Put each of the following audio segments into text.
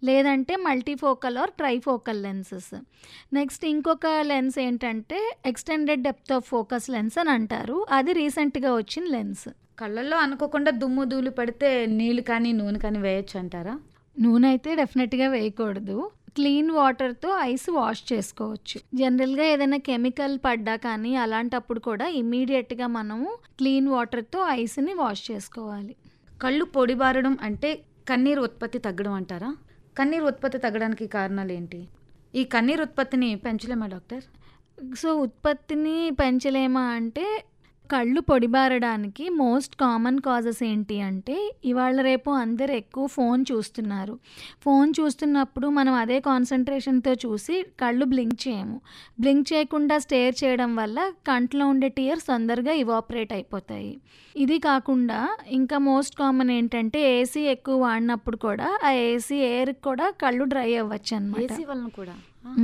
లేదంటే multifocal or trifocal lenses next ఇంకొక lens ఏంటంటే extended depth of focus lens అని అంటారు అది రీసెంట్గా వచ్చిన లెన్స్ కళ్ళల్లో అనుకోకుండా దుమ్ము ధూళి పడితే నీళ్ళు కానీ నూనె కానీ వేయొచ్చు అంటారా నూనె అయితే డెఫినెట్గా వేయకూడదు క్లీన్ వాటర్తో ఐస్ వాష్ చేసుకోవచ్చు జనరల్గా ఏదైనా కెమికల్ పడ్డా కానీ అలాంటప్పుడు కూడా ఇమీడియట్గా మనము క్లీన్ వాటర్తో ఐస్ని వాష్ చేసుకోవాలి కళ్ళు పొడిబారడం అంటే కన్నీరు ఉత్పత్తి తగ్గడం అంటారా కన్నీరు ఉత్పత్తి తగ్గడానికి కారణాలు ఏంటి ఈ కన్నీరు ఉత్పత్తిని పెంచలేమా డాక్టర్ సో ఉత్పత్తిని పెంచలేమా అంటే కళ్ళు పొడిబారడానికి మోస్ట్ కామన్ కాజెస్ ఏంటి అంటే ఇవాళ రేపు అందరు ఎక్కువ ఫోన్ చూస్తున్నారు ఫోన్ చూస్తున్నప్పుడు మనం అదే కాన్సన్ట్రేషన్తో చూసి కళ్ళు బ్లింక్ చేయము బ్లింక్ చేయకుండా స్టేర్ చేయడం వల్ల కంట్లో ఉండే టీయర్స్ తొందరగా ఇవాపరేట్ అయిపోతాయి ఇది కాకుండా ఇంకా మోస్ట్ కామన్ ఏంటంటే ఏసీ ఎక్కువ వాడినప్పుడు కూడా ఆ ఏసీ ఎయిర్కి కూడా కళ్ళు డ్రై అవ్వచ్చు అనమాట ఏసీ వలన కూడా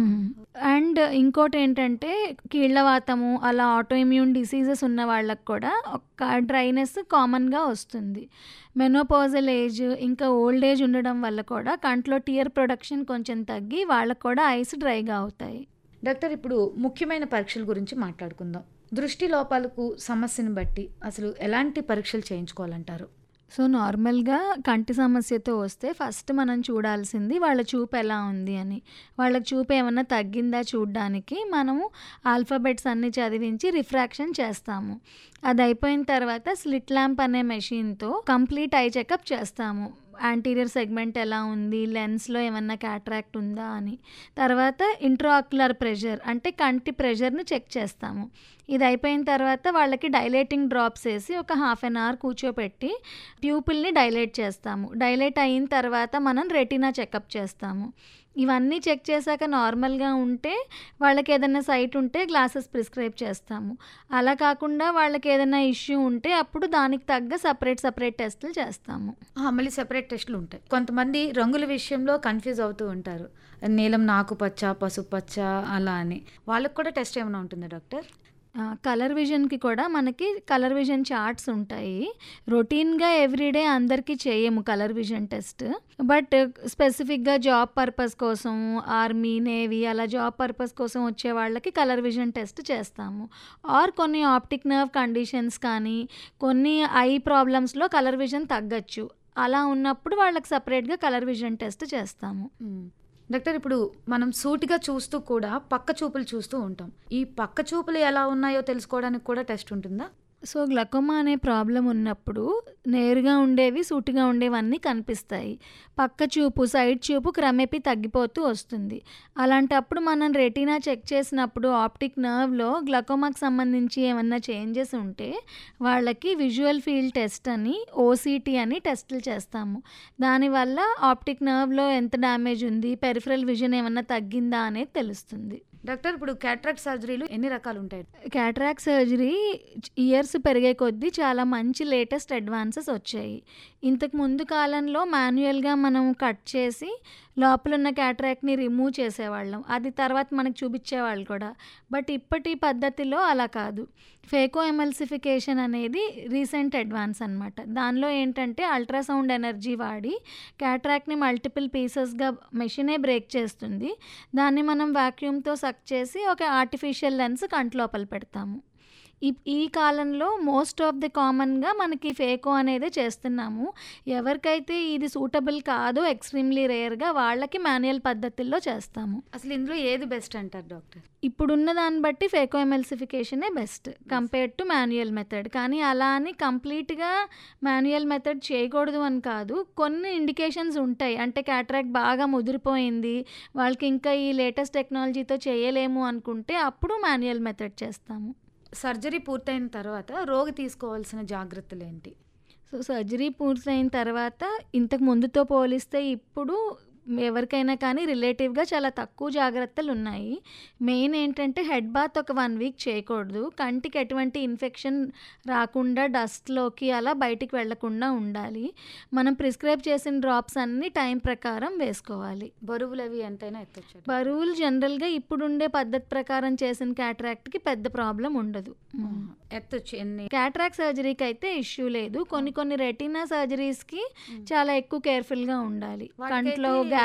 అండ్ ఇంకోటి ఏంటంటే కీళ్ళవాతము అలా ఆటో ఇమ్యూన్ డిసీజెస్ ఉన్న వాళ్ళకి కూడా ఒక డ్రైనెస్ కామన్గా వస్తుంది మెనోపాజల్ ఏజ్ ఇంకా ఓల్డ్ ఏజ్ ఉండడం వల్ల కూడా కంట్లో టియర్ ప్రొడక్షన్ కొంచెం తగ్గి వాళ్ళకు కూడా ఐస్ డ్రైగా అవుతాయి డాక్టర్ ఇప్పుడు ముఖ్యమైన పరీక్షల గురించి మాట్లాడుకుందాం దృష్టి లోపాలకు సమస్యను బట్టి అసలు ఎలాంటి పరీక్షలు చేయించుకోవాలంటారు సో నార్మల్గా కంటి సమస్యతో వస్తే ఫస్ట్ మనం చూడాల్సింది వాళ్ళ చూపు ఎలా ఉంది అని వాళ్ళకి చూపు ఏమన్నా తగ్గిందా చూడడానికి మనము ఆల్ఫాబెట్స్ అన్ని చదివించి రిఫ్రాక్షన్ చేస్తాము అది అయిపోయిన తర్వాత స్లిట్ ల్యాంప్ అనే మెషిన్తో కంప్లీట్ ఐ చెకప్ చేస్తాము యాంటీరియర్ సెగ్మెంట్ ఎలా ఉంది లెన్స్లో ఏమన్నా క్యాట్రాక్ట్ ఉందా అని తర్వాత ఇంట్రాక్యులర్ ప్రెషర్ అంటే కంటి ప్రెషర్ని చెక్ చేస్తాము ఇది అయిపోయిన తర్వాత వాళ్ళకి డైలేటింగ్ డ్రాప్స్ వేసి ఒక హాఫ్ అన్ అవర్ కూర్చోపెట్టి ప్యూపుల్ని డైలేట్ చేస్తాము డైలేట్ అయిన తర్వాత మనం రెటీనా చెకప్ చేస్తాము ఇవన్నీ చెక్ చేశాక నార్మల్గా ఉంటే వాళ్ళకి ఏదైనా సైట్ ఉంటే గ్లాసెస్ ప్రిస్క్రైబ్ చేస్తాము అలా కాకుండా వాళ్ళకి ఏదైనా ఇష్యూ ఉంటే అప్పుడు దానికి తగ్గ సపరేట్ సపరేట్ టెస్టులు చేస్తాము ఆ, మళ్ళీ సెపరేట్ టెస్టులు ఉంటాయి కొంతమంది రంగుల విషయంలో కన్ఫ్యూజ్ అవుతూ ఉంటారు నీలం నాకుపచ్చ పసుపచ్చ అలా అని వాళ్ళకి కూడా టెస్ట్ ఏమైనా ఉంటుందా డాక్టర్ కలర్ విజన్కి కూడా మనకి కలర్ విజన్ చార్ట్స్ ఉంటాయి రొటీన్గా ఎవ్రీడే అందరికీ చేయము కలర్ విజన్ టెస్ట్ బట్ స్పెసిఫిక్గా జాబ్ పర్పస్ కోసం ఆర్మీ నేవీ అలా జాబ్ పర్పస్ కోసం వచ్చే వాళ్ళకి కలర్ విజన్ టెస్ట్ చేస్తాము ఆర్ కొన్ని ఆప్టిక్ నర్వ్ కండిషన్స్ కానీ కొన్ని ఐ ప్రాబ్లమ్స్లో కలర్ విజన్ తగ్గచ్చు అలా ఉన్నప్పుడు వాళ్ళకి సపరేట్గా కలర్ విజన్ టెస్ట్ చేస్తాము మ్మ్. డాక్టర్ ఇప్పుడు మనం సూటిగా చూస్తూ కూడా పక్క చూపులు చూస్తూ ఉంటాం ఈ పక్క చూపులు ఎలా ఉన్నాయో తెలుసుకోవడానికి కూడా టెస్ట్ ఉంటుందా సో గ్లకోమా అనే ప్రాబ్లం ఉన్నప్పుడు నేరుగా ఉండేవి సూటిగా ఉండేవన్నీ కనిపిస్తాయి పక్క చూపు సైడ్ చూపు క్రమేపీ తగ్గిపోతూ వస్తుంది అలాంటప్పుడు మనం రెటీనా చెక్ చేసినప్పుడు ఆప్టిక్ నర్వ్లో గ్లకోమాకి సంబంధించి ఏమన్నా చేంజెస్ ఉంటే వాళ్ళకి విజువల్ ఫీల్డ్ టెస్ట్ అని ఓసీటీ అని టెస్టులు చేస్తాము దానివల్ల ఆప్టిక్ నర్వ్లో ఎంత డ్యామేజ్ ఉంది పెరిఫరల్ విజన్ ఏమన్నా తగ్గిందా అనేది తెలుస్తుంది డాక్టర్ ఇప్పుడు క్యాట్రాక్ట్ సర్జరీలు ఎన్ని రకాలు ఉంటాయి క్యాట్రాక్ సర్జరీ ఇయర్స్ పెరిగే కొద్దీ చాలా మంచి లేటెస్ట్ అడ్వాన్సెస్ వచ్చాయి ఇంతకు ముందు కాలంలో మాన్యువల్గా మనం కట్ చేసి లోపల ఉన్న క్యాట్రాక్ని రిమూవ్ చేసేవాళ్ళం అది తర్వాత మనకు చూపించేవాళ్ళు కూడా బట్ ఇప్పటి పద్ధతిలో అలా కాదు ఫేకో ఎమల్సిఫికేషన్ అనేది రీసెంట్ అడ్వాన్స్ అనమాట దానిలో ఏంటంటే అల్ట్రాసౌండ్ ఎనర్జీ వాడి క్యాట్రాక్ని మల్టిపుల్ పీసెస్గా మెషినే బ్రేక్ చేస్తుంది దాన్ని మనం వాక్యూమ్తో సక్ చేసి ఒక ఆర్టిఫిషియల్ లెన్స్ కంటి లోపల పెడతాము ఈ ఈ కాలంలో మోస్ట్ ఆఫ్ ది కామన్గా మనకి ఫేకో అనేది చేస్తున్నాము ఎవరికైతే ఇది సూటబుల్ కాదో ఎక్స్ట్రీమ్లీ రేర్గా వాళ్ళకి మాన్యువల్ పద్ధతుల్లో చేస్తాము అసలు ఇందులో ఏది బెస్ట్ అంటారు డాక్టర్ ఇప్పుడున్న దాన్ని బట్టి ఫేకో ఎమల్సిఫికేషనే best compared to manual method కానీ అలా అని కంప్లీట్గా మాన్యువల్ మెథడ్ చేయకూడదు అని కాదు కొన్ని ఇండికేషన్స్ ఉంటాయి అంటే క్యాట్రాక్ట్ బాగా ముదిరిపోయింది వాళ్ళకి ఇంకా ఈ లేటెస్ట్ టెక్నాలజీతో చేయలేము అనుకుంటే అప్పుడు మాన్యువల్ మెథడ్ చేస్తాము సర్జరీ పూర్తయిన తర్వాత రోగి తీసుకోవాల్సిన జాగ్రత్తలు ఏంటి సో సర్జరీ పూర్తయిన తర్వాత ఇంతకు ముందుతో పోలిస్తే ఇప్పుడు ఎవరికైనా కానీ రిలేటివ్గా చాలా తక్కువ జాగ్రత్తలు ఉన్నాయి మెయిన్ ఏంటంటే హెడ్ బాత్ ఒక వన్ వీక్ చేయకూడదు కంటికి ఎటువంటి ఇన్ఫెక్షన్ రాకుండా డస్ట్లోకి అలా బయటికి వెళ్లకుండా ఉండాలి మనం ప్రిస్క్రైబ్ చేసిన డ్రాప్స్ అన్ని టైం ప్రకారం వేసుకోవాలి బరువులు అవి ఎంతైనా ఎత్తొచ్చు బరువులు జనరల్గా ఇప్పుడుండే పద్ధతి ప్రకారం చేసిన క్యాట్రాక్ట్కి పెద్ద ప్రాబ్లం ఉండదు ఎత్తొచ్చు ఎన్ని క్యాట్రాక్ సర్జరీకి అయితే ఇష్యూ లేదు కొన్ని కొన్ని రెటీనా సర్జరీస్కి చాలా ఎక్కువ కేర్ఫుల్గా ఉండాలి వాటికైతే కంట్లో